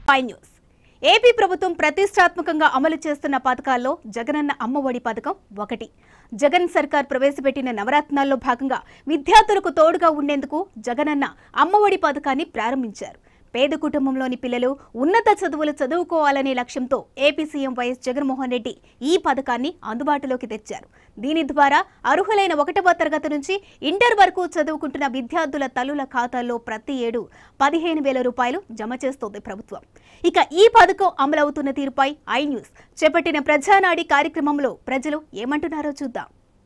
పై news AP ప్రభుత్వం ప్రతిష్టాత్మకంగా అమలు చేస్తున్న పథకాల్లో జగనన్న అమ్మఒడి పథకం ఒకటి జగన్ సర్కార్ ప్రవేశపెట్టిన నవరత్నాల్లో భాగంగా విద్యార్థులకు తోడుగా ఉండేందుకు జగనన్న అమ్మఒడి పథకాన్ని ప్రారంభించారు పేద కుటుంబంలోని పిల్లలు ఉన్నత చదువులు చదువుకోవాలనే లక్ష్యంతో AP CM Y S Jaganmohan Reddy ఈ పథకాన్ని అందుబాటులోకి తెచ్చారు దీని ద్వారా అర్హులైన ఒకటవ తరగతి నుంచి ఇంటర్ వరకు చదువుకుంటున్న విద్యార్థుల తల్లుల ఖాతాల్లో ప్రతి ఏడు పదిహేను వేల రూపాయలు జమ చేస్తోంది ప్రభుత్వం ఇక ఈ పథకం అమలవుతున్న తీరుపై ఐ న్యూస్ చేపట్టిన ప్రజానాడి కార్యక్రమంలో ప్రజలు ఏమంటున్నారో చూద్దాం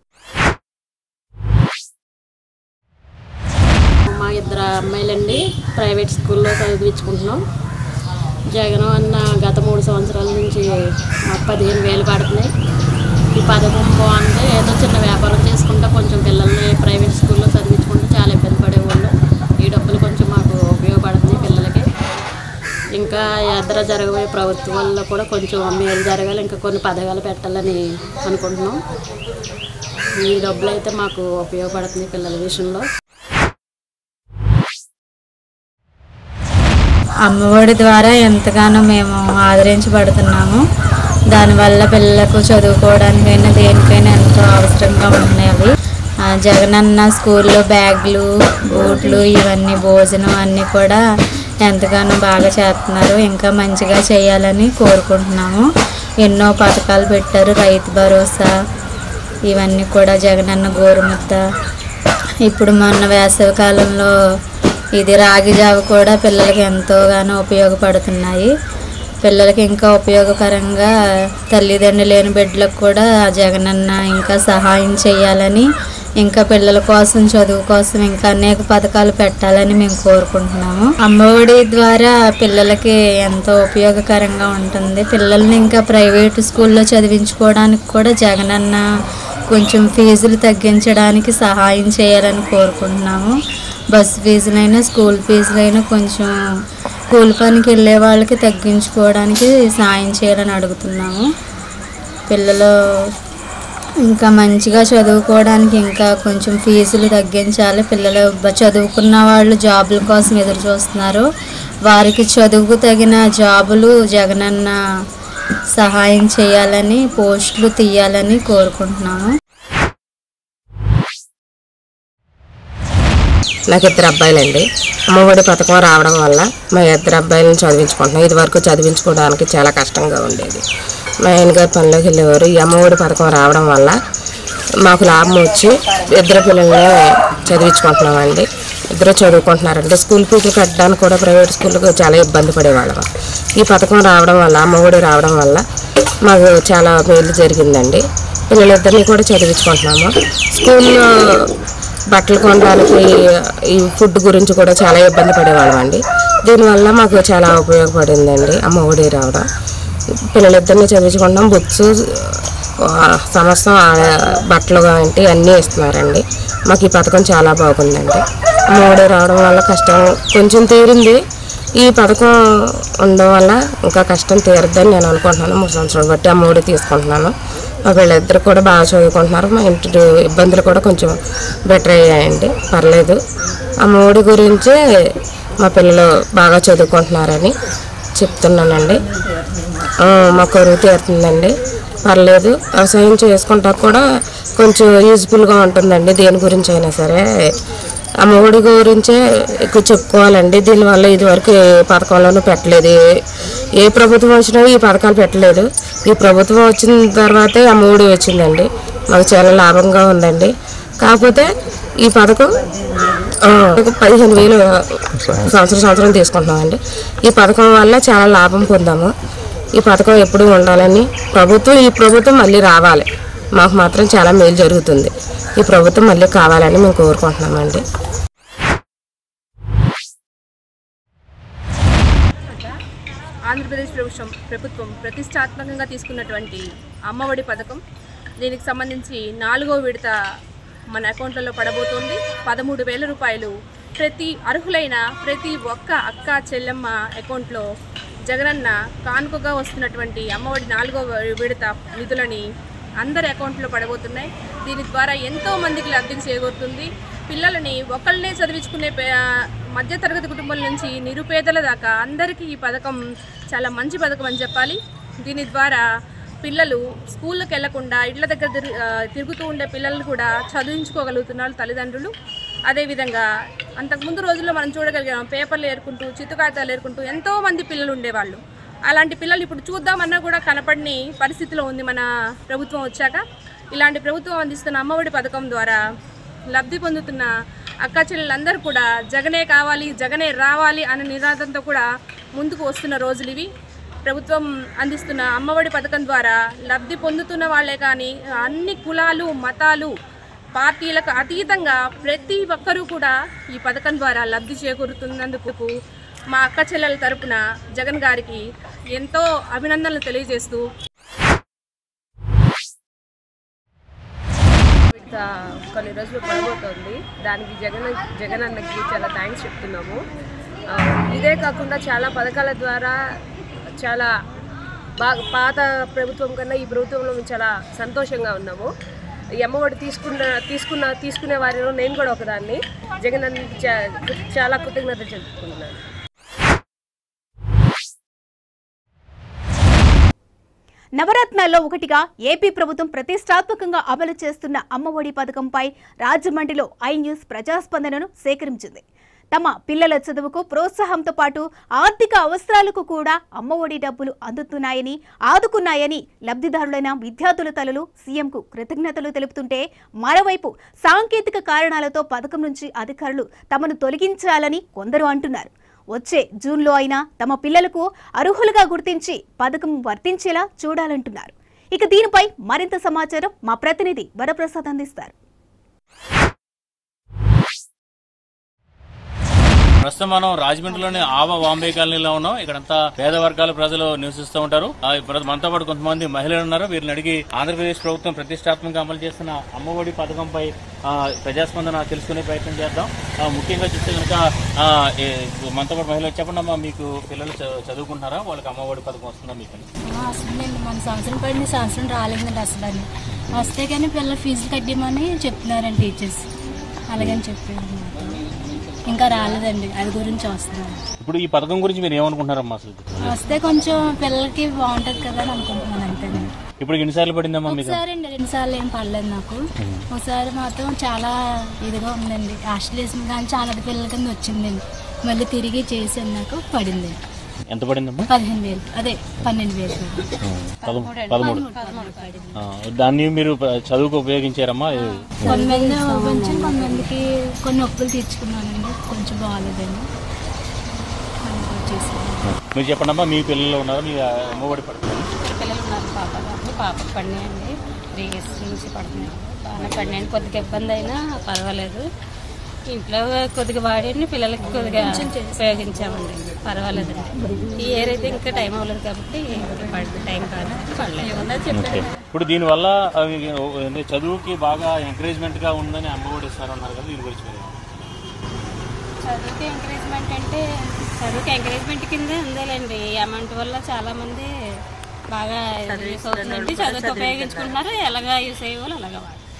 మా ఇద్దరు అమ్మాయిలండి ప్రైవేట్ స్కూల్లో చదివించుకుంటున్నాం జగన్ అన్న గత మూడు సంవత్సరాల నుంచి మాకు పదిహేను వేలు పడుతున్నాయి ఈ పథకం బాగుంది ఏదో చిన్న వ్యాపారం చేసుకుంటా కొంచెం పిల్లల్ని ప్రైవేట్ స్కూల్లో చదివించుకుంటూ చాలా ఇబ్బంది పడేవాళ్ళు ఈ డబ్బులు కొంచెం మాకు ఉపయోగపడుతున్నాయి పిల్లలకి ఇంకా ఎద్దర జరగబోయే ప్రభుత్వాల్లో కూడా కొంచెం మేలు జరగాలి ఇంకా కొన్ని పథకాలు పెట్టాలని అనుకుంటున్నాం ఈ డబ్బులు అయితే మాకు ఉపయోగపడుతున్నాయి పిల్లల విషయంలో అమ్మఒడి ద్వారా ఎంతగానో మేము ఆదరించబడుతున్నాము దానివల్ల పిల్లలకు చదువుకోవడానికైనా దేనికైనా ఎంతో అవసరంగా ఉన్నాయి అవి ఆ, జగనన్న స్కూల్లో బ్యాగులు బూట్లు ఇవన్నీ భోజనం అన్నీ కూడా ఎంతగానో బాగా చేస్తున్నారు ఇంకా మంచిగా చేయాలని కోరుకుంటున్నాము ఎన్నో పథకాలు పెట్టారు రైతు భరోసా ఇవన్నీ కూడా జగనన్న గోరుముద్ద ఇప్పుడు మొన్న వేసవి కాలంలో ఇది రాగి జావ కూడా పిల్లలకి ఎంతోగానో ఉపయోగపడుతున్నాయి పిల్లలకి ఇంకా ఉపయోగకరంగా తల్లిదండ్రులు లేని బిడ్డలకు కూడా జగనన్న ఇంకా సహాయం చేయాలని ఇంకా పిల్లల కోసం చదువు కోసం ఇంకా అనేక పథకాలు పెట్టాలని మేము కోరుకుంటున్నాము అమ్మఒడి ద్వారా పిల్లలకి ఎంతో ఉపయోగకరంగా ఉంటుంది పిల్లల్ని ఇంకా ప్రైవేటు స్కూల్లో చదివించుకోవడానికి కూడా జగనన్న కొంచెం ఫీజులు తగ్గించడానికి సహాయం చేయాలని కోరుకుంటున్నాము బస్ ఫీజులైనా స్కూల్ ఫీజులైనా కొంచెం కూలి పనికి వెళ్ళే వాళ్ళకి తగ్గించుకోవడానికి సాయం చేయాలని అడుగుతున్నాము పిల్లలు ఇంకా మంచిగా చదువుకోవడానికి ఇంకా కొంచెం ఫీజులు తగ్గించాలి పిల్లలు బ- చదువుకున్న వాళ్ళు జాబుల కోసం ఎదురు చూస్తున్నారు వారికి చదువుకు తగిన జాబులు జగనన్న సహాయం చేయాలని పోస్టులు తీయాలని కోరుకుంటున్నాము నాకు ఇద్దరు అబ్బాయిలండి అమ్మఒడి పథకం రావడం వల్ల మా ఇద్దరు అబ్బాయిలను చదివించుకుంటున్నాం ఇది వరకు చదివించుకోవడానికి చాలా కష్టంగా ఉండేది మా ఆయనగారు పనిలోకి వెళ్ళేవారు ఈ అమ్మఒడి పథకం రావడం వల్ల మాకు లాభం వచ్చి ఇద్దరు పిల్లల్ని చదివించుకుంటున్నామండి ఇద్దరు చదువుకుంటున్నారండి స్కూల్ ఫీజులు కట్టడానికి కూడా ప్రైవేట్ స్కూళ్ళకు చాలా ఇబ్బంది పడేవాళ్ళం ఈ పథకం రావడం వల్ల అమ్మఒడి రావడం వల్ల మాకు చాలా మేలు జరిగిందండి పిల్లలిద్దరిని కూడా చదివించుకుంటున్నాము స్కూల్లో బట్టలు కొనడానికి ఈ ఫుడ్ గురించి కూడా చాలా ఇబ్బంది పడేవాళ్ళం అండి దీనివల్ల మాకు చాలా ఉపయోగపడిందండి అమ్మ ఒడి రావడం పిల్లలిద్దరిని చదివించుకుంటాం బుక్స్ సంవత్సరం ఆ బట్టలు ఏంటి అన్నీ ఇస్తున్నారండి మాకు ఈ పథకం చాలా బాగుందండి అమ్మ ఒడి రావడం వల్ల కష్టం కొంచెం తీరింది ఈ పథకం ఉండడం వల్ల ఇంకా కష్టం తీరద్దని నేను అనుకుంటున్నాను మూడు సంవత్సరాలు బట్టి అమ్మ ఒడి తీసుకుంటున్నాను మా వీళ్ళిద్దరు కూడా బాగా చదువుకుంటున్నారు మా ఇంటి ఇబ్బందులు కూడా కొంచెం బెటర్ అయ్యాయండి పర్లేదు ఆ మూడి గురించి మా పిల్లలు బాగా చదువుకుంటున్నారని చెప్తున్నానండి ఆ, మా కొరువు తీరుతుందండి పర్లేదు వ్యవసాయం చేసుకుంటా కూడా కొంచెం యూజ్ఫుల్గా ఉంటుందండి దేని గురించి అయినా సరే అమ్మఒడి గురించే ఎక్కువ చెప్పుకోవాలండి దీనివల్ల ఇదివరకు ఏ పథకంలోనూ పెట్టలేదు ఏ- ఏ ప్రభుత్వం వచ్చినా ఈ పథకాలు పెట్టలేదు ఈ ప్రభుత్వం వచ్చిన తర్వాతే అమ్మఒడి వచ్చిందండి మాకు చాలా లాభంగా ఉందండి కాకపోతే ఈ పథకం ఆ, పదిహేను వేలు సంవత్సరం సంవత్సరం తీసుకుంటున్నామండి ఈ పథకం వల్ల చాలా లాభం పొందాము ఈ పథకం ఎప్పుడూ ఉండాలని ప్రభుత్వం ఈ ప్రభుత్వం మళ్ళీ రావాలి మాకు మాత్రం చాలా మేలు జరుగుతుంది ఈ ప్రభుత్వం మళ్ళీ కావాలని మేము కోరుకుంటున్నామండి ఆంధ్రప్రదేశ్ ప్రభుత్వం ప్రభుత్వం ప్రతిష్టాత్మకంగా తీసుకున్నటువంటి అమ్మఒడి పథకం దీనికి సంబంధించి నాలుగో విడత మన అకౌంట్లలో పడబోతోంది పదమూడు వేల రూపాయలు ప్రతి అర్హులైన ప్రతి ఒక్క అక్క చెల్లెమ్మ అకౌంట్లో జగనన్న కానుకగా వస్తున్నటువంటి అమ్మఒడి నాలుగో విడత నిధులని అందరి అకౌంట్లో పడబోతున్నాయి దీని ద్వారా ఎంతో మందికి లబ్ధి చేకూరుతుంది పిల్లలని ఒకళ్ళనే చదివించుకునే పే- మధ్యతరగతి కుటుంబాల నుంచి నిరుపేదల దాకా అందరికీ ఈ పథకం చాలా మంచి పథకం అని చెప్పాలి దీని ద్వారా పిల్లలు స్కూళ్ళకి వెళ్లకుండా ఇళ్ల దగ్గర తిరు- ఆ, తిరుగుతూ ఉండే పిల్లలు కూడా చదివించుకోగలుగుతున్నారు తల్లిదండ్రులు అదేవిధంగా అంతకుముందు రోజుల్లో మనం చూడగలిగాం పేపర్లు ఏరుకుంటూ చిత్తు కాగితాలు ఏరుకుంటూ ఎంతో మంది పిల్లలు ఉండేవాళ్ళు అలాంటి పిల్లలు ఇప్పుడు చూద్దామన్నా కూడా కనపడని పరిస్థితిలో ఉంది మన ప్రభుత్వం వచ్చాక ఇలాంటి ప్రభుత్వం అందిస్తున్న అమ్మఒడి పథకం ద్వారా లబ్ధి పొందుతున్న అక్క చెల్లెలందరూ కూడా జగనే కావాలి జగనే రావాలి అనే నినాదంతో కూడా ముందుకు వస్తున్న రోజులు ఇవి ప్రభుత్వం అందిస్తున్న అమ్మఒడి పథకం ద్వారా లబ్ధి పొందుతున్న వాళ్ళే కానీ అన్ని కులాలు మతాలు పార్టీలకు అతీతంగా ప్రతి ఒక్కరూ కూడా ఈ పథకం ద్వారా లబ్ధి చేకూరుతున్నందుకు మా అక్క చెల్లెల తరపున జగన్ గారికి ఎంతో అభినందనలు తెలియజేస్తూ విడత కొన్ని రోజులు పడబోతోంది దానికి జగన్ జగన్ అన్నకి చాలా థ్యాంక్స్ చెప్తున్నాము ఆ, ఇదే కాకుండా చాలా పథకాల ద్వారా చాలా బాగా పాత ప్రభుత్వం కన్నా ఈ ప్రభుత్వంలో మేము చాలా సంతోషంగా ఉన్నాము ఈ అమ్మఒడి తీసుకున్న తీసుకున్న తీసుకునే వారిలో నేను కూడా ఒకదాన్ని జగన్ అన్నకి చా- చాలా కృతజ్ఞతలు చెప్పుకుంటున్నాను నవరత్నాల్లో ఒకటిగా ఏపీ ప్రభుత్వం ప్రతిష్టాత్మకంగా అమలు చేస్తున్న అమ్మఒడి పథకంపై రాజమండ్రిలో ఐ న్యూస్ ప్రజాస్పందనను సేకరించింది తమ పిల్లల చదువుకు ప్రోత్సాహంతో పాటు ఆర్థిక అవసరాలకు కూడా అమ్మఒడి డబ్బులు అందుతున్నాయని ఆదుకున్నాయని లబ్ధిదారులైన విద్యార్థుల తలలు సీఎంకు కృతజ్ఞతలు తెలుపుతుంటే మరోవైపు సాంకేతిక కారణాలతో పథకం నుంచి అధికారులు తమను తొలగించాలని కొందరు అంటున్నారు వచ్చే జూన్లో అయినా తమ పిల్లలకు అర్హులుగా గుర్తించి పథకం వర్తించేలా చూడాలంటున్నారు ఇక దీనిపై మరింత సమాచారం మా ప్రతినిధి వరప్రసాద్ అందిస్తారు ప్రస్తుతం మనం రాజమండ్రిలోని ఆవ వాంబే కాలనీలో ఉన్నాం ఇక్కడంతా పేద వర్గాల ప్రజలు నివసిస్తూ ఉంటారు ఆ, ఇప్పుడు మనతో పాటు కొంతమంది మహిళలు ఉన్నారు వీరిని అడిగి ఆంధ్రప్రదేశ్ ప్రభుత్వం ప్రతిష్టాత్మకంగా అమలు చేస్తున్న అమ్మఒడి పథకంపై ఆ, ప్రజాస్పందన తెలుసుకునే ప్రయత్నం చేద్దాం ఆ, ముఖ్యంగా చూస్తే కనుక ఆ, ఏ, మనతో పాటు మహిళలు చెప్పండి అమ్మా మీకు పిల్లలు చ- చదువుకుంటున్నారా వాళ్ళకి అమ్మఒడి పథకం వస్తుందా మీకు వస్తుందండి మన సంవత్సరం పడిన సంవత్సరం రాలేదండి అసలు అని వస్తే కానీ పిల్లలు ఫీజులు కట్టమని చెప్తున్నారండి టీచర్స్ అలాగని చెప్పారు మాకు. ఇంకా రాలేదండి అది గురించి వస్తున్నాను ఇప్పుడు ఈ పథకం గురించి మీరు ఏమనుకుంటున్నారమ్మా అసలు వస్తే కొంచెం పిల్లలకి బాగుంటుంది కదా అని అనుకుంటున్నాను అంతేనండి ఇప్పుడు ఎన్నిసార్లు పడిందమ్మా మీకు ఒకసారి అండి రెండు సార్లు ఏం పడలేదు నాకు ఒకసారి మాత్రం చాలా ఇదిగా ఉందండి హాస్టల్ వేసిన కానీ చాలా పిల్లల కింద వచ్చిందండి మళ్ళీ తిరిగి చేసి నాకు పడింది ఎంత పడిందమ్మా పదిహేను వేలు అదే పన్నెండు వేలు పదమూడు పదమూడు ఆ, దాన్ని మీరు చదువుకు ఉపయోగించారమ్మా ఇది- కొంతమంది కొంచెం కొంతమందికి కొన్ని నొప్పులు తీర్చుకున్నానండి కొంచెం బాగాలేదండి అందుకు వచ్చేసి మీరు చెప్పండి అమ్మా మీ పిల్లలు ఉన్నారా మీ అమ్మఒడి పడుతుంది పిల్లలు ఉన్నారు పాప కాబట్టి పాపకు పడినాయండి త్రీ ఇయర్స్ నుంచి పడుతున్నాయి బాగానే పడినాయండి కొద్దిగా ఇబ్బంది అయినా పర్వాలేదు ఇంట్లో కొద్దిగా వాడి పిల్లలకి కొద్దిగా ఉపయోగించామండి పర్వాలేదండి ఈ ఇయర్ అయితే ఇంకా టైం అవ్వలేదు కాబట్టి ఇంకా పడ- టైం కాదు పడలేదు ఓకే. ఇప్పుడు దీనివల్ల అవి ఏంటి, చదువుకి బాగా ఎంకరేజ్మెంట్ గా ఉందని అమ్మఒడి ఇస్తారన్నారు కదా దీని గురించి మీరు ఏమంటారు? చదువుకి ఎంకరేజ్మెంట్ అంటే చదువుకి ఎంకరేజ్మెంట్ కిందే ఉందేలేండి ఈ అమౌంట్ వల్ల చాలా మంది బాగా యూస్ అవుతుందండి చదువుకు ఉపయోగించుకుంటున్నారు ఎలాగా యూస్ అయ్యే వాళ్ళు అలాగా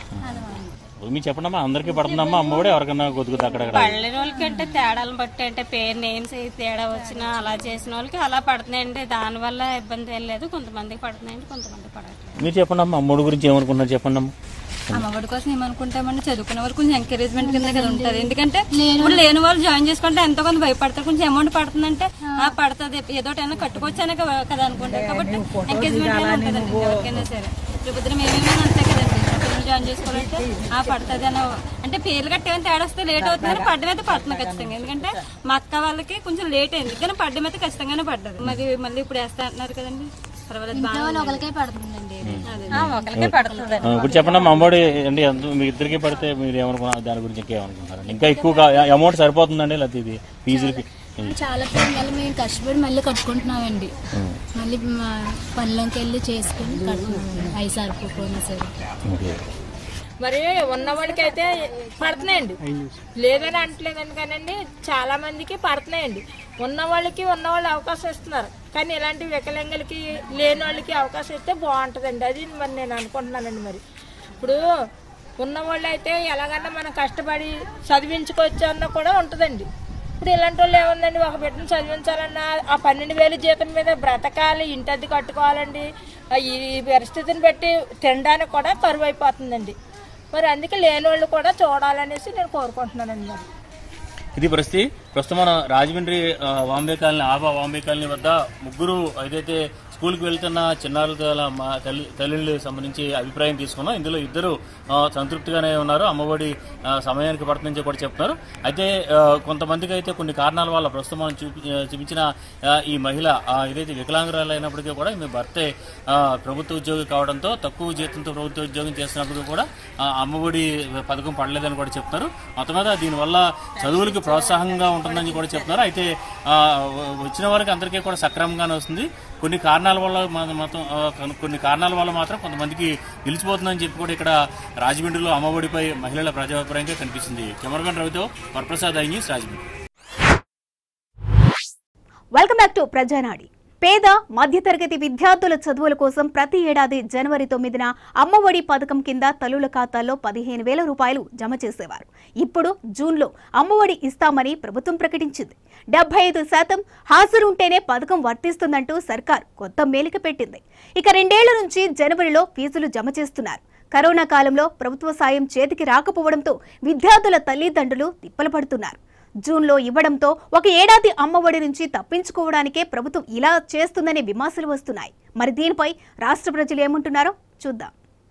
మీరు చెప్పండి అమ్మా అందరికీ పడుతుందమ్మా అమ్మఒడి ఎవరికన్నా కొద్దిగా అక్కడక్కడ పళ్ళని వాళ్ళకంటే తేడాలను బట్టి అంటే పేరు నేమ్స్ అయి తేడా వచ్చినా అలా చేసిన వాళ్ళకి అలా పడుతున్నాయండి దానివల్ల ఇబ్బంది ఏం లేదు కొంతమందికి పడుతున్నాయండి కొంతమంది పడట్లేదు మీరు చెప్పండి అమ్మా అమ్మఒడి గురించి ఏమనుకుంటున్నారు చెప్పండి అమ్మా అమ్మఒడి కోసం ఏమనుకుంటామంటే చదువుకునే వరకు కొంచెం ఎంకరేజ్మెంట్ కింద కదా ఉంటుంది ఎందుకంటే ఇప్పుడు లేని వాళ్ళు జాయిన్ చేసుకుంటే ఎంతో కొంత భయపడతారు కొంచెం అమౌంట్ పడుతుందంటే ఆ పడుతుంది ఏదోటైనా కట్టుకోవచ్చానే కదా కదా అనుకుంటారు కాబట్టి ఎంకరేజ్మెంట్ ఉంటుందండి ఎవరికైనా సరే రేపు మేమేమైనా అంతే కదండి పిల్లలు జాయిన్ చేసుకోవాలంటే ఆ పడుతుంది అని అంటే పేర్లు కట్టేమని తేడా వస్తే లేట్ అవుతుంది పడ్డం అయితే పడుతుంది ఖచ్చితంగా ఎందుకంటే మా అక్క వాళ్ళకి కొంచెం లేట్ అయింది కానీ పడ్డం అయితే ఖచ్చితంగానే పడ్డది మరి మళ్ళీ ఇప్పుడు వేస్తా అంటున్నారు కదండి పర్వాలేదు బాగా ఒకరికే పడుతుందండి ఒకరికే పడుతుంది ఆ, ఇప్పుడు చెప్పండి అమ్మా అమ్మఒడి అంటే ఎంత మీ ఇద్దరికి పడితే మీరు ఏమనుకున్నారు దాని గురించి ఇంకేమనుకుంటున్నారు ఇంకా ఎక్కువగా అమౌంట్ సరిపోతుందండి లేకపోతే ఇది ఫీజులకి చాలా పేరు మళ్ళీ మేము కష్టపడి మళ్ళీ కట్టుకుంటున్నామండి మళ్ళీ మా పనిలోకి వెళ్ళి చేసుకుని కట్టుకుంటున్నాం అవి సరిపోయినా సరే ఓకే మరి ఉన్నవాడికి అయితే పడుతున్నాయండి లేదని అంటలేదని కానండి చాలా మందికి పడుతున్నాయండి ఉన్నవాళ్ళకి ఉన్నవాళ్ళు అవకాశం ఇస్తున్నారు కానీ ఇలాంటి వికలాంగులకి లేని వాళ్ళకి అవకాశం ఇస్తే బాగుంటుందండి అది మరి నేను అనుకుంటున్నానండి మరి ఇప్పుడు ఉన్నవాళ్ళు అయితే ఎలాగన్నా మనం కష్టపడి చదివించుకోవచ్చు అన్న కూడా ఉంటుందండి ఇప్పుడు ఇలాంటి వాళ్ళు ఏముందండి ఒక బిడ్డను చదివించాలన్నా ఆ పన్నెండు వేలు జీతం మీద బ్రతకాలి ఇంటి అద్దె కట్టుకోవాలండి ఆ ఈ పరిస్థితిని బట్టి తినడానికి కూడా కరువు అయిపోతుందండి మరి అందుకే లేని వాళ్ళు కూడా చూడాలనేసి నేను కోరుకుంటున్నానండి మరి ఇది పరిస్థితి ప్రస్తుతం మన రాజమండ్రి ఆ, వాంబే కాలనీ ఆబా వాంబే కాలనీ వద్ద ముగ్గురు ఏదైతే స్కూల్కి వెళ్తున్న చిన్నారుల మా తల్లి తల్లిళ్ళు సంబంధించి అభిప్రాయం తీసుకున్నాం ఇందులో ఇద్దరు ఆ, సంతృప్తిగానే ఉన్నారు అమ్మఒడి ఆ, సమయానికి పడుతుందని కూడా చెప్తున్నారు అయితే ఆ, కొంతమందికి అయితే కొన్ని కారణాల వల్ల ప్రస్తుతం మనం చూపి ఆ, చూపించిన ఆ, ఈ మహిళ ఆ, ఏదైతే వికలాంగురాలు అయినప్పటికీ కూడా మీ భర్తే ఆ, ప్రభుత్వ ఉద్యోగి కావడంతో తక్కువ జీతంతో ప్రభుత్వ ఉద్యోగం చేస్తున్నప్పటికీ కూడా ఆ, అమ్మఒడి పథకం పడలేదని కూడా చెప్తున్నారు మొత్తం మీద దీనివల్ల చదువులకి ప్రోత్సాహంగా ఉంటుందని కూడా చెప్తున్నారు అయితే ఆ, వచ్చిన వారికి అందరికీ కూడా సక్రమంగానే వస్తుంది కొన్ని కారణాల వల్ల మా- మొత్తం ఆ, కొన్ని- కొన్ని కారణాల వల్ల మాత్రం కొంతమందికి నిలిచిపోతుందని చెప్పి కూడా ఇక్కడ రాజమండ్రిలో అమ్మఒడిపై మహిళల ప్రజాభిప్రాయంగా కనిపిస్తుంది కెమెరామెన్ రవితో Varaprasad I news Rajahmundry welcome back to Prajanadi పేద మధ్యతరగతి విద్యార్థుల చదువుల కోసం ప్రతి ఏడాది జనవరి తొమ్మిదిన అమ్మఒడి పథకం కింద తల్లుల ఖాతాల్లో పదిహేను వేల రూపాయలు జమ చేసేవారు ఇప్పుడు జూన్లో అమ్మఒడి ఇస్తామని ప్రభుత్వం ప్రకటించింది డెబ్బై ఐదు శాతం హాజరుంటేనే పథకం వర్తిస్తుందంటూ సర్కార్ కొత్త మేలిక పెట్టింది ఇక రెండేళ్ల నుంచి జనవరిలో ఫీజులు జమ చేస్తున్నారు కరోనా కాలంలో ప్రభుత్వ సాయం చేతికి రాకపోవడంతో విద్యార్థుల తల్లిదండ్రులు తిప్పలు పడుతున్నారు జూన్లో ఇవ్వడంతో ఒక ఏడాది అమ్మఒడి నుంచి తప్పించుకోవడానికే ప్రభుత్వం ఇలా చేస్తుందనే విమర్శలు వస్తున్నాయి మరి దీనిపై రాష్ట్ర ప్రజలు ఏమంటున్నారో చూద్దాం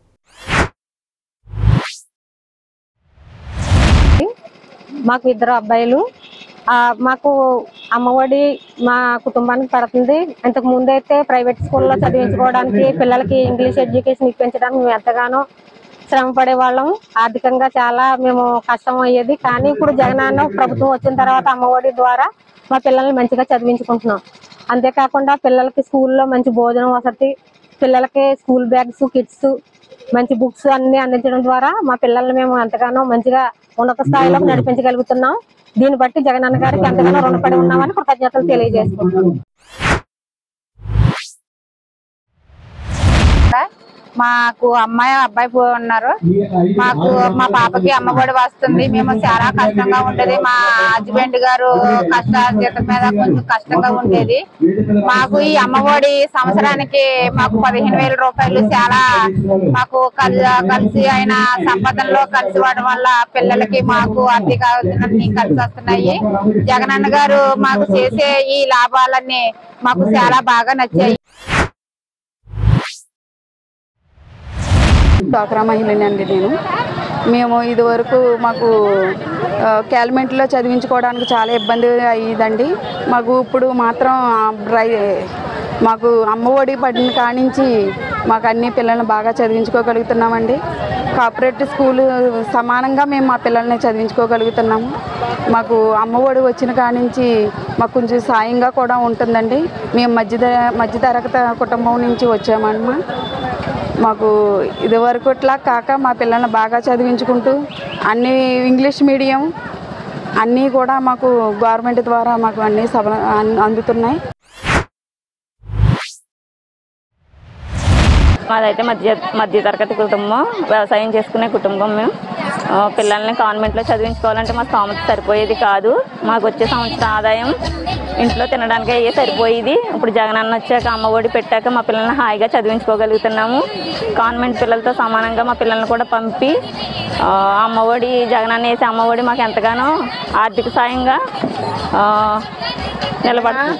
మాకు ఇద్దరు అబ్బాయిలు ఆ, మాకు అమ్మఒడి మా కుటుంబానికి పడుతుంది ఇంతకు ముందు అయితే ప్రైవేట్ స్కూల్లో చదివించుకోవడానికి పిల్లలకి ఇంగ్లీష్ ఎడ్యుకేషన్ ఇప్పించడానికి మేము ఎంతగానో శ్రమ పడే వాళ్ళం ఆర్థికంగా చాలా మేము కష్టం అయ్యేది కానీ ఇప్పుడు జగనన్న ప్రభుత్వం వచ్చిన తర్వాత అమ్మఒడి ద్వారా మా పిల్లల్ని మంచిగా చదివించుకుంటున్నాం అంతేకాకుండా పిల్లలకి స్కూల్లో మంచి భోజనం వసతి పిల్లలకి స్కూల్ బ్యాగ్స్ కిట్స్ మంచి బుక్స్ అన్ని అందించడం ద్వారా మా పిల్లల్ని మేము ఎంతగానో మంచిగా ఉన్నత స్థాయిలో నడిపించగలుగుతున్నాం దీన్ని బట్టి జగనన్న గారికి ఎంతగానో రుణపడి ఉన్నామని కృతజ్ఞతలు తెలియజేస్తున్నాం మాకు అమ్మాయి అబ్బాయి పో- ఉన్నారు మాకు మా పాపకి అమ్మఒడి వస్తుంది మేము చాలా కష్టంగా ఉండేది మా హస్బెండ్ గారు కష్ట జీతం మీద కొంచెం కష్టంగా ఉండేది మాకు ఈ అమ్మఒడి సంవత్సరానికి మాకు పదిహేను వేల రూపాయలు చాలా మాకు కల్- కలిసి అయిన సంపాదనలో కలిసి వాడడం వల్ల పిల్లలకి మాకు ఆర్థిక అవసరాలన్నీ కలిసి వస్తున్నాయి జగనన్న గారు మాకు చేసే ఈ లాభాలన్నీ మాకు చాలా బాగా నచ్చాయి డ్వాక్రా మహిళనండి నేను మేము ఇదివరకు మాకు ఆ, క్యాల్మెంట్లో చదివించుకోవడానికి చాలా ఇబ్బంది అయ్యిందండి మాకు ఇప్పుడు మాత్రం ఆ, డ్రై మాకు అమ్మఒడి పడిన కానించి మాకు అన్ని పిల్లల్ని బాగా చదివించుకోగలుగుతున్నామండి కోఆపరేటివ్ స్కూల్ సమానంగా మేము మా పిల్లల్ని చదివించుకోగలుగుతున్నాము మాకు అమ్మఒడి వచ్చిన కానించి మాకు కొంచెం సాయంగా కూడా ఉంటుందండి మేము మధ్య మధ్యతరగతి కుటుంబం నుంచి వచ్చామన్నమా మాకు ఇదివరకు ఇట్లా కాక మా పిల్లల్ని బాగా చదివించుకుంటూ అన్ని ఇంగ్లీష్ మీడియం అన్నీ కూడా మాకు గవర్నమెంట్ ద్వారా మాకు అన్నీ సభ అన్- అందుతున్నాయి మాదైతే మధ్య మధ్య తరగతి కుటుంబం వ్యవసాయం చేసుకునే కుటుంబం మేము ఆ, పిల్లల్ని కాన్వెంట్లో చదివించుకోవాలంటే మా స్తోమత సరిపోయేది కాదు మాకు వచ్చే సంవత్సరం ఆదాయం ఇంట్లో తినడానికి అయ్యే సరిపోయేది ఇప్పుడు జగనన్న వచ్చాక అమ్మ ఒడి పెట్టాక మా పిల్లల్ని హాయిగా చదివించుకోగలుగుతున్నాము కాన్వెంట్ పిల్లలతో సమానంగా మా పిల్లల్ని కూడా పంపి ఆ, అమ్మ ఒడి జగనన్న వేసే అమ్మ ఒడి మాకు ఎంతగానో ఆర్థిక సాయంగా ఆ, నిలబడుతుంది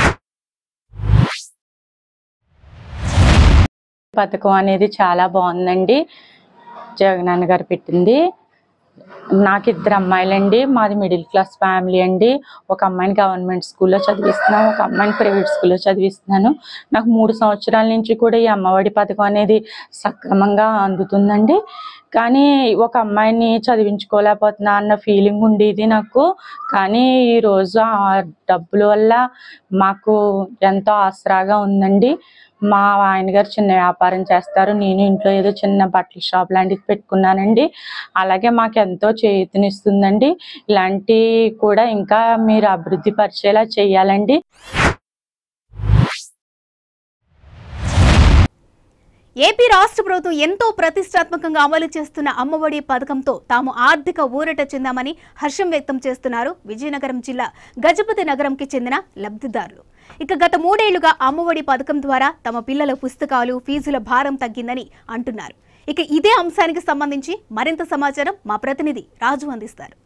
పథకం అనేది చాలా బాగుందండి జగనన్న గారు పెట్టింది నాకు ఇద్దరు అమ్మాయిలండి మాది మిడిల్ క్లాస్ ఫ్యామిలీ అండి ఒక అమ్మాయిని గవర్నమెంట్ స్కూల్లో చదివిస్తున్నాను ఒక అమ్మాయిని ప్రైవేట్ స్కూల్లో చదివిస్తున్నాను నాకు మూడు సంవత్సరాల నుంచి కూడా ఈ అమ్మఒడి పథకం అనేది సక్రమంగా అందుతుందండి కానీ ఒక అమ్మాయిని చదివించుకోలేకపోతున్నా అన్న ఫీలింగ్ ఉండేది నాకు కానీ ఈరోజు ఆ డబ్బుల వల్ల మాకు ఎంతో ఆసరాగా ఉందండి మా ఆయన గారు చిన్న వ్యాపారం చేస్తారు నేను ఇంట్లో ఏదో చిన్న బట్టల షాప్ లాంటిది పెట్టుకున్నానండి అలాగే మాకు ఎంతో చేతినిస్తుందండి ఇలాంటి కూడా ఇంకా మీరు అభివృద్ధి పరిచేలా చేయాలండి ఏపీ రాష్ట్ర ప్రభుత్వం ఎంతో ప్రతిష్టాత్మకంగా అమలు చేస్తున్న అమ్మఒడి పథకంతో తాము ఆర్థిక ఊరట చెందామని హర్షం వ్యక్తం చేస్తున్నారు విజయనగరం జిల్లా గజపతి నగరంకి చెందిన లబ్ధిదారులు ఇక గత మూడేళ్లుగా అమ్మఒడి పథకం ద్వారా తమ పిల్లల పుస్తకాలు ఫీజుల భారం తగ్గిందని అంటున్నారు ఇక ఇదే అంశానికి సంబంధించి మరింత సమాచారం మా ప్రతినిధి రాజు అందిస్తారు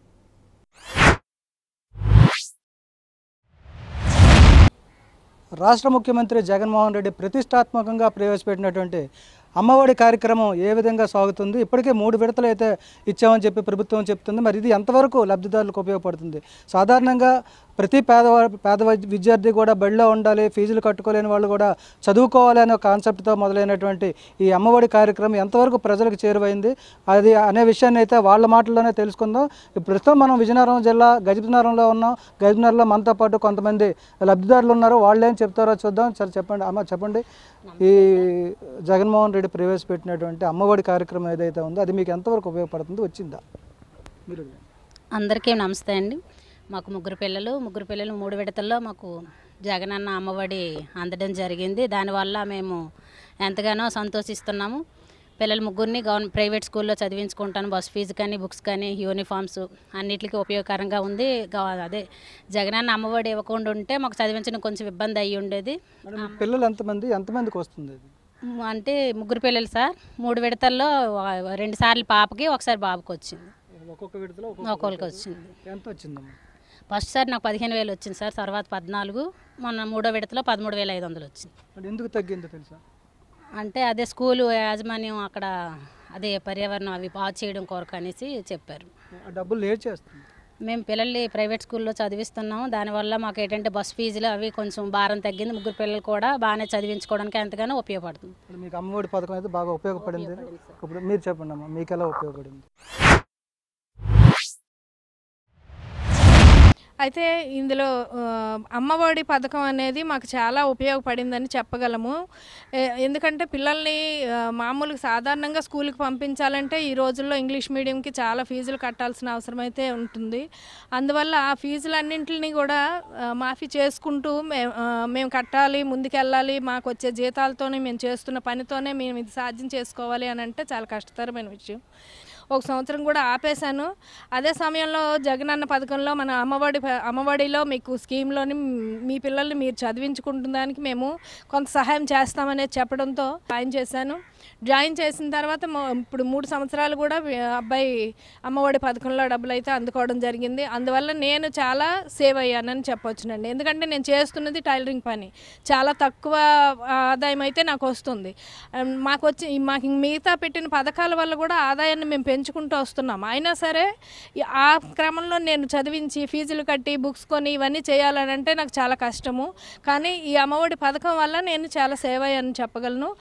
రాష్ట్ర ముఖ్యమంత్రి జగన్మోహన్ రెడ్డి ప్రతిష్టాత్మకంగా ప్రవేశపెట్టినటువంటి అమ్మఒడి కార్యక్రమం ఏ విధంగా సాగుతుంది ఇప్పటికే మూడు విడతలు అయితే ఇచ్చామని చెప్పి ప్రభుత్వం చెప్తుంది మరి ఇది ఎంతవరకు లబ్ధిదారులకు ఉపయోగపడుతుంది సాధారణంగా ప్రతి పేదవా పేద వై- విద్యార్థి కూడా బడిలో ఉండాలి ఫీజులు కట్టుకోలేని వాళ్ళు కూడా చదువుకోవాలి అనే కాన్సెప్ట్తో మొదలైనటువంటి ఈ అమ్మఒడి కార్యక్రమం ఎంతవరకు ప్రజలకు చేరువైంది అది అనే విషయాన్ని అయితే వాళ్ళ మాటల్లోనే తెలుసుకుందాం ఇప్పుడు ప్రస్తుతం మనం విజయనగరం జిల్లా గజపతినగరంలో ఉన్నాం గజపతినగరంలో మనతో పాటు కొంతమంది లబ్ధిదారులు ఉన్నారు వాళ్ళు ఏం చెప్తారో చూద్దాం సరే చెప్పండి అమ్మ చెప్పండి ఈ జగన్మోహన్ రెడ్డి ప్రవేశపెట్టినటువంటి అమ్మఒడి కార్యక్రమం ఏదైతే ఉందో అది మీకు ఎంతవరకు ఉపయోగపడుతుంది వచ్చిందా మీరు అందరికీ నమస్తే అండి మాకు ముగ్గురు పిల్లలు ముగ్గురు పిల్లలు మూడు విడతల్లో మాకు జగనన్న అమ్మఒడి అందడం జరిగింది దానివల్ల మేము ఎంతగానో సంతోషిస్తున్నాము పిల్లలు ముగ్గురిని గవర్నమెంట్ ప్రైవేట్ స్కూల్లో చదివించుకుంటాను బస్ ఫీజు కానీ బుక్స్ కానీ యూనిఫామ్స్ అన్నిటికీ ఉపయోగకరంగా ఉంది గవ- అదే జగనన్న అమ్మఒడి ఇవ్వకుండా ఉంటే మాకు చదివించడం కొంచెం ఇబ్బంది అయ్యి ఉండేది మరి మీ పిల్లలు ఎంతమంది ఎంతమందికి వస్తుంది ఇది మ్, అంటే ముగ్గురు పిల్లలు సార్ మూడు విడతల్లో వ- రెండు సార్లు పాపకి ఒకసారి బాబుకి వచ్చింది ఒక్కొక్క విడతలో ఒక్కొక్కరికి వచ్చింది ఎంత వచ్చిందమ్మా ఫస్ట్ సార్ నాకు పదిహేను వేలు వచ్చింది సార్ తర్వాత పద్నాలుగు మొన్న మూడో విడతలో పదమూడు వేల ఐదు వందలు వచ్చింది మరి ఎందుకు తగ్గిందో తెలుసా అంటే అదే స్కూలు యాజమాన్యం అక్కడ అదే పర్యావరణం అవి బాగు చేయడం కొరకు అనేసి చెప్పారు ఆ డబ్బులు లేట్ చేస్తుంది మేము పిల్లల్ని ప్రైవేట్ స్కూల్లో చదివిస్తున్నాము దానివల్ల మాకు ఏంటంటే బస్ ఫీజులు అవి కొంచెం భారం తగ్గింది ముగ్గురు పిల్లలు కూడా బాగానే చదివించుకోవడానికి ఎంతగానో ఉపయోగపడుతుంది ఇప్పుడు మీకు అమ్మఒడి పథకం అయితే బాగా ఉపయోగపడింది ఇప్పుడు మీరు చెప్పండి అమ్మా మీకు ఎలా ఉపయోగపడింది అయితే ఇందులో ఆ, అమ్మఒడి పథకం అనేది మాకు చాలా ఉపయోగపడిందని చెప్పగలము ఏ- ఎందుకంటే పిల్లల్ని ఆ, మామూలుగా సాధారణంగా స్కూల్కి పంపించాలంటే ఈ రోజుల్లో ఇంగ్లీష్ మీడియంకి చాలా ఫీజులు కట్టాల్సిన అవసరం అయితే ఉంటుంది అందువల్ల ఆ ఫీజులన్నింటినీ కూడా ఆ, మాఫీ చేసుకుంటూ మేము మేము కట్టాలి ముందుకెళ్ళాలి మాకు వచ్చే జీతాలతోనే మేము చేస్తున్న పనితోనే మేము ఇది సాధ్యం చేసుకోవాలి అని అంటే చాలా కష్టతరమైన విషయం ఒక సంవత్సరం కూడా ఆపేశాను అదే సమయంలో జగనన్న పథకంలో మన అమ్మఒడి ప- అమ్మఒడిలో మీకు స్కీమ్లోని మీ పిల్లల్ని మీరు చదివించుకుంటున్నానికి మేము కొంత సహాయం చేస్తామనేది చెప్పడంతో జాయిన్ చేశాను జాయిన్ చేసిన తర్వాత మొ- ఇప్పుడు మూడు సంవత్సరాలు కూడా వి- అబ్బాయి అమ్మఒడి పథకంలో డబ్బులు అయితే అందుకోవడం జరిగింది అందువల్ల నేను చాలా సేవ్ అయ్యానని చెప్పొచ్చునండి ఎందుకంటే నేను చేస్తున్నది టైలరింగ్ పని చాలా తక్కువ ఆదాయం అయితే నాకు వస్తుంది అండ్ మాకు వచ్చి మాకు ఇంక మిగతా పెట్టిన పథకాల వల్ల కూడా ఆదాయాన్ని మేము పెంచుకుంటూ వస్తున్నాం అయినా సరే ఈ ఆ క్రమంలో నేను చదివించి ఫీజులు కట్టి బుక్స్ కొని ఇవన్నీ చేయాలని అంటే నాకు చాలా కష్టము కానీ ఈ అమ్మఒడి పథకం వల్ల నేను చాలా సేవ్ అయ్యానని చెప్పగలను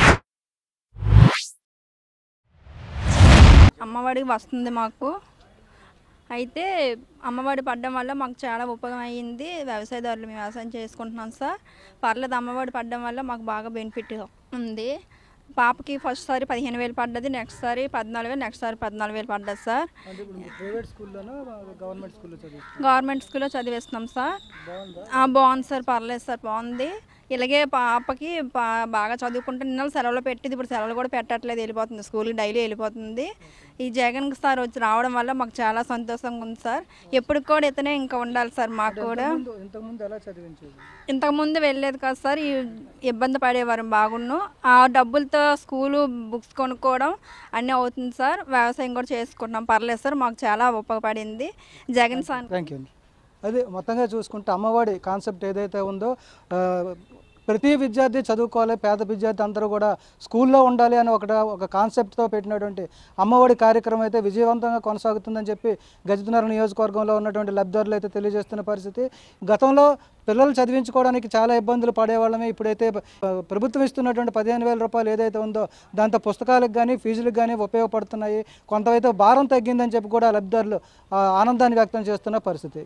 అమ్మఒడి వస్తుంది మాకు అయితే అమ్మఒడి పడడం వల్ల మాకు చాలా ఉపయోగం అయ్యింది వ్యవసాయదారులు మేము వ్యవసాయం చేసుకుంటున్నాం సార్ పర్లేదు అమ్మఒడి పడడం వల్ల మాకు బాగా బెనిఫిట్ ఉంది పాపకి ఫస్ట్ సారి పదిహేను వేలు పడ్డది నెక్స్ట్ సారి పద్నాలుగు వేలు నెక్స్ట్ సారి పద్నాలుగు వేలు పడ్డది సార్ అంటే ఇప్పుడు మీరు ప్రైవేట్ స్కూల్లోనో గవర్నమెంట్ స్కూల్లో చదివిస్తారు గవర్నమెంట్ స్కూల్లో చదివిస్తున్నాం సార్ బాగుందా ఆ, బాగుంది సార్ పర్లేదు సార్ బాగుంది ఇలాగే పాపకి బా- బాగా చదువుకుంటే నిన్న సెలవులు పెట్టింది ఇప్పుడు సెలవులు కూడా పెట్టట్లేదు వెళ్ళిపోతుంది స్కూల్కి డైలీ వెళ్ళిపోతుంది ఈ జగన్ సార్ వచ్చి రావడం వల్ల మాకు చాలా సంతోషంగా ఉంది సార్ ఎప్పటికి కూడా ఇతనే ఇంకా ఉండాలి సార్ మాకు కూడా ఇంతకుముందు ఇంతకుముందు ఎలా చదివించేది ఇంతకుముందు వెళ్ళలేదు కదా సార్ ఈ ఇబ్బంది పడేవారు బాగున్ను ఆ డబ్బులతో స్కూలు బుక్స్ కొనుక్కోవడం అన్నీ అవుతుంది సార్ వ్యవసాయం కూడా చేసుకుంటున్నాం పర్లేదు సార్ మాకు చాలా ఉపయోగపడింది జగన్ సార్ థ్యాంక్ యూ అండి అదే మొత్తంగా చూసుకుంటే అమ్మఒడి కాన్సెప్ట్ ఏదైతే ఉందో ఆ, ప్రతి విద్యార్థి చదువుకోవాలి పేద విద్యార్థి అందరూ కూడా స్కూల్లో ఉండాలి అని ఒక ఒక కాన్సెప్ట్తో పెట్టినటువంటి అమ్మఒడి కార్యక్రమం అయితే విజయవంతంగా కొనసాగుతుందని చెప్పి గజనగరం నియోజకవర్గంలో ఉన్నటువంటి లబ్ధిదారులు అయితే తెలియజేస్తున్న పరిస్థితి గతంలో పిల్లలు చదివించుకోవడానికి చాలా ఇబ్బందులు పడేవాళ్ళమే ఇప్పుడైతే ఆ, ప్రభుత్వం ఇస్తున్నటువంటి పదిహేను వేల రూపాయలు ఏదైతే ఉందో దాంతో పుస్తకాలకు కానీ ఫీజులకు కానీ ఉపయోగపడుతున్నాయి కొంతవైతే భారం తగ్గిందని చెప్పి కూడా లబ్ధిదారులు ఆ, ఆనందాన్ని వ్యక్తం చేస్తున్న పరిస్థితి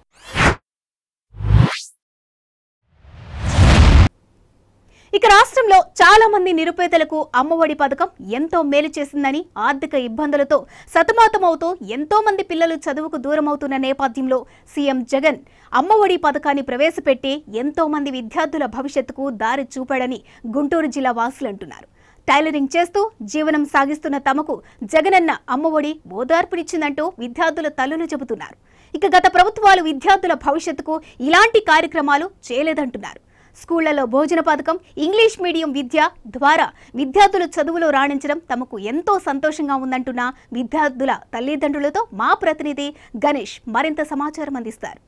ఇక రాష్ట్రంలో చాలా మంది నిరుపేదలకు అమ్మఒడి పథకం ఎంతో మేలు చేసిందని ఆర్థిక ఇబ్బందులతో సతమతమవుతూ ఎంతో మంది పిల్లలు చదువుకు దూరమవుతున్న నేపథ్యంలో సీఎం జగన్ అమ్మఒడి పథకాన్ని ప్రవేశపెట్టి ఎంతో మంది విద్యార్థుల భవిష్యత్తుకు దారి చూపాడని గుంటూరు జిల్లా వాసులు అంటున్నారు టైలరింగ్ చేస్తూ జీవనం సాగిస్తున్న తమకు జగనన్న అమ్మఒడి ఓదార్పునిచ్చిందంటూ విద్యార్థుల తల్లులు చెబుతున్నారు ఇక గత ప్రభుత్వాలు విద్యార్థుల భవిష్యత్తుకు ఇలాంటి కార్యక్రమాలు చేయలేదంటున్నారు స్కూళ్లలో భోజన పథకం ఇంగ్లీష్ మీడియం విద్య ద్వారా విద్యార్థులు చదువులో రాణించడం తమకు ఎంతో సంతోషంగా ఉందంటున్న విద్యార్థుల తల్లిదండ్రులతో మా ప్రతినిధి గణేష్ మరింత సమాచారం అందిస్తారు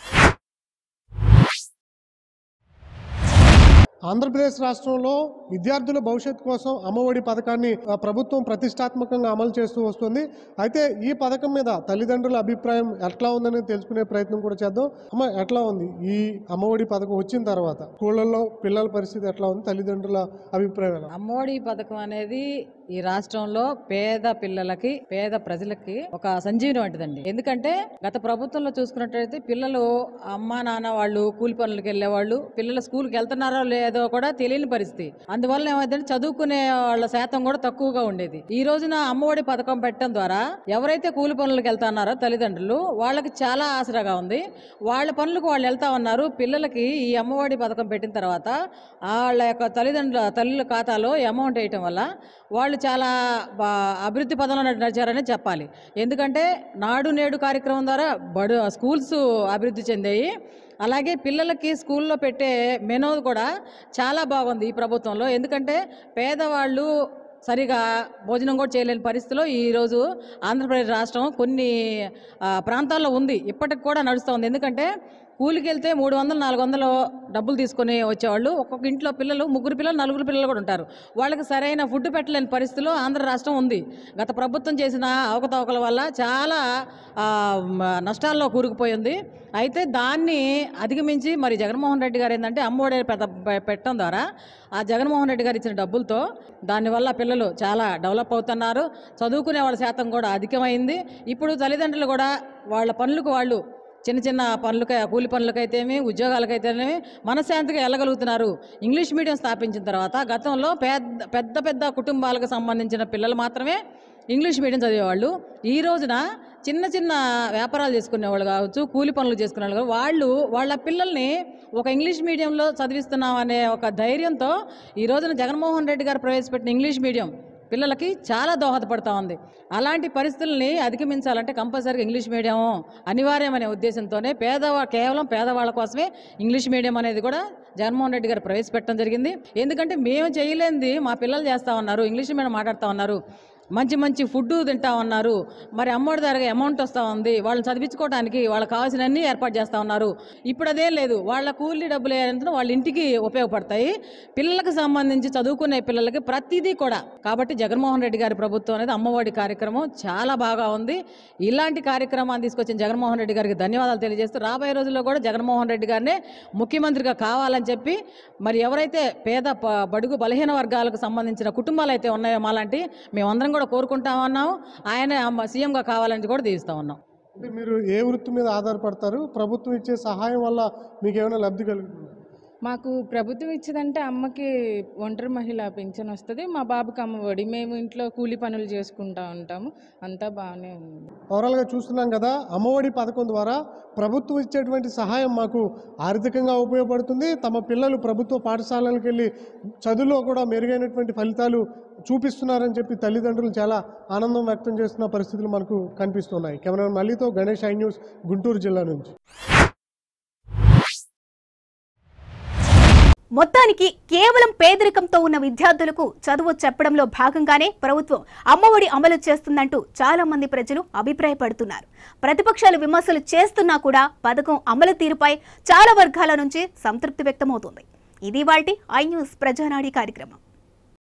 ఆంధ్రప్రదేశ్ రాష్ట్రంలో విద్యార్థుల భవిష్యత్తు కోసం అమ్మఒడి పథకాన్ని ఆ, ప్రభుత్వం ప్రతిష్టాత్మకంగా అమలు చేస్తూ వస్తుంది అయితే ఈ పథకం మీద తల్లిదండ్రుల అభిప్రాయం ఎట్లా ఉందని తెలుసుకునే ప్రయత్నం కూడా చేద్దాం అమ్మ ఎట్లా ఉంది ఈ అమ్మఒడి పథకం వచ్చిన తర్వాత స్కూళ్ళల్లో పిల్లల పరిస్థితి ఎట్లా ఉంది తల్లిదండ్రుల అభిప్రాయం ఎలా అమ్మఒడి పథకం అనేది ఈ రాష్ట్రంలో పేద పిల్లలకి పేద ప్రజలకి ఒక సంజీవనం వంటిదండి ఎందుకంటే గత ప్రభుత్వంలో చూసుకున్నట్టయితే పిల్లలు అమ్మా నాన్న వాళ్ళు కూలి పనులకు వెళ్ళే వాళ్ళు పిల్లలు స్కూల్కి వెళ్తున్నారో లేదో కూడా తెలియని పరిస్థితి అందువల్ల ఏమైందంటే చదువుకునే వాళ్ళ శాతం కూడా తక్కువగా ఉండేది ఈ రోజున అమ్మఒడి పథకం పెట్టడం ద్వారా ఎవరైతే కూలి పనులకు వెళ్తున్నారో తల్లిదండ్రులు వాళ్ళకి చాలా ఆసరాగా ఉంది వాళ్ళ పనులకు వాళ్ళు వెళ్తా ఉన్నారు పిల్లలకి ఈ అమ్మఒడి పథకం పెట్టిన తర్వాత వాళ్ళ యొక్క తల్లిదండ్రుల తల్లుల ఖాతాలో ఈ అమౌంట్ వేయటం వల్ల వాళ్ళు చాలా బా అభివృద్ధి పదంలో నడిచారని చెప్పాలి ఎందుకంటే నాడు నేడు కార్యక్రమం ద్వారా బడు స్కూల్స్ అభివృద్ధి చెందాయి అలాగే పిల్లలకి స్కూల్లో పెట్టే మెనూ కూడా చాలా బాగుంది ఈ ప్రభుత్వంలో ఎందుకంటే పేదవాళ్ళు సరిగా భోజనం కూడా చేయలేని పరిస్థితిలో ఈరోజు ఆంధ్రప్రదేశ్ రాష్ట్రం కొన్ని ఆ, ప్రాంతాల్లో ఉంది ఇప్పటికి కూడా నడుస్తుంది ఎందుకంటే కూలికి వెళ్తే మూడు వందలు నాలుగు వందలు డబ్బులు తీసుకొని వచ్చేవాళ్ళు ఒక్కొక్క ఇంట్లో పిల్లలు ముగ్గురు పిల్లలు నలుగురు పిల్లలు కూడా ఉంటారు వాళ్ళకి సరైన ఫుడ్ పెట్టలేని పరిస్థితిలో ఆంధ్ర రాష్ట్రం ఉంది గత ప్రభుత్వం చేసిన అవకతవకల వల్ల చాలా ఆ, మ- నష్టాల్లో కూరుకుపోయింది అయితే దాన్ని అధిగమించి మరి జగన్మోహన్ రెడ్డి గారు ఏంటంటే అమ్మఒడి పెద్ద పె- పెట్టడం ద్వారా ఆ జగన్మోహన్ రెడ్డి గారు ఇచ్చిన డబ్బులతో దానివల్ల పిల్లలు చాలా డెవలప్ అవుతున్నారు చదువుకునే వాళ్ళ శాతం కూడా అధికమైంది ఇప్పుడు తల్లిదండ్రులు కూడా వాళ్ళ పనులకు వాళ్ళు చిన్న చిన్న పనులకై కూలి పనులకైతేమి ఉద్యోగాలకైతేనేమి మనశ్శాంతిగా వెళ్ళగలుగుతున్నారు ఇంగ్లీష్ మీడియం స్థాపించిన తర్వాత గతంలో పెద్ద పెద్ద పెద్ద కుటుంబాలకు సంబంధించిన పిల్లలు మాత్రమే ఇంగ్లీష్ మీడియం చదివేవాళ్ళు ఈ రోజున చిన్న చిన్న వ్యాపారాలు చేసుకునే వాళ్ళు కావచ్చు కూలి పనులు చేసుకునే వాళ్ళు కావచ్చు, వాళ్ళు వాళ్ళ పిల్లల్ని ఒక ఇంగ్లీష్ మీడియంలో చదివిస్తున్నాం అనే ఒక ధైర్యంతో ఈ రోజున జగన్మోహన్ రెడ్డి గారు ప్రవేశపెట్టిన ఇంగ్లీష్ మీడియం పిల్లలకి చాలా దోహదపడతా ఉంది అలాంటి పరిస్థితుల్ని అధిగమించాలంటే కంపల్సరీగా ఇంగ్లీష్ మీడియం అనివార్యమనే ఉద్దేశంతోనే పేదవా కేవలం పేదవాళ్ళ కోసమే ఇంగ్లీష్ మీడియం అనేది కూడా జగన్మోహన్ రెడ్డి గారు ప్రవేశపెట్టడం జరిగింది ఎందుకంటే మేము చేయలేనిది మా పిల్లలు చేస్తా ఉన్నారు ఇంగ్లీష్ మీడియం మాట్లాడుతూ ఉన్నారు మంచి మంచి ఫుడ్ తింటా ఉన్నారు మరి అమ్మోడి దగ్గర అమౌంట్ వస్తూ ఉంది వాళ్ళని చదివించుకోవడానికి వాళ్ళకి కావాల్సినవన్నీ ఏర్పాటు చేస్తూ ఉన్నారు ఇప్పుడు అదేం లేదు వాళ్ళ కూలీ డబ్బులు ఏంటంటే వాళ్ళ ఇంటికి ఉపయోగపడతాయి పిల్లలకు సంబంధించి చదువుకునే పిల్లలకి ప్రతిదీ కూడా కాబట్టి జగన్మోహన్ రెడ్డి గారి ప్రభుత్వం అనేది అమ్మఒడి కార్యక్రమం చాలా బాగా ఉంది ఇలాంటి కార్యక్రమాన్ని తీసుకొచ్చిన జగన్మోహన్ రెడ్డి గారికి ధన్యవాదాలు తెలియజేస్తూ రాబోయే రోజుల్లో కూడా జగన్మోహన్ రెడ్డి గారినే ముఖ్యమంత్రిగా కావాలని చెప్పి మరి ఎవరైతే పేద ప- బడుగు బలహీన వర్గాలకు సంబంధించిన కుటుంబాలు అయితే ఉన్నాయో మాలాంటి మేమందరం కూడా కోరుకుంటా ఉన్నాం ఆయన సీఎంగా కావాలని కూడా దీవిస్తూ ఉన్నాం అంటే మీరు ఏ వృత్తి మీద ఆధారపడతారు ప్రభుత్వం ఇచ్చే సహాయం వల్ల మీకు ఏమైనా లబ్ధి కలుగుతుంది మాకు ప్రభుత్వం ఇచ్చేదంటే అమ్మకి ఒంటరి మహిళ పింఛన్ వస్తుంది మా బాబుకి అమ్మఒడి మేము ఇంట్లో కూలి పనులు చేసుకుంటా ఉంటాము అంతా బాగానే ఉంది ఓవరాల్గా చూస్తున్నాం కదా అమ్మఒడి పథకం ద్వారా ప్రభుత్వం ఇచ్చేటువంటి సహాయం మాకు ఆర్థికంగా ఉపయోగపడుతుంది తమ పిల్లలు ప్రభుత్వ పాఠశాలలకు వెళ్ళి చదువులో కూడా మెరుగైనటువంటి ఫలితాలు చూపిస్తున్నారని చెప్పి తల్లిదండ్రులు చాలా ఆనందం వ్యక్తం చేస్తున్న పరిస్థితులు మనకు కనిపిస్తున్నాయి కెమెరా మళ్ళీతో గణేష్ ఐ న్యూస్ గుంటూరు జిల్లా నుంచి మొత్తానికి కేవలం పేదరికంతో ఉన్న విద్యార్థులకు చదువు చెప్పడంలో భాగంగానే ప్రభుత్వం అమ్మఒడి అమలు చేస్తుందంటూ చాలా మంది ప్రజలు అభిప్రాయపడుతున్నారు ప్రతిపక్షాలు విమర్శలు చేస్తున్నా కూడా పథకం అమలు తీరుపై చాలా వర్గాల నుంచి సంతృప్తి వ్యక్తమవుతుంది ఇది వాటి ఐ న్యూస్ ప్రజానాడి కార్యక్రమం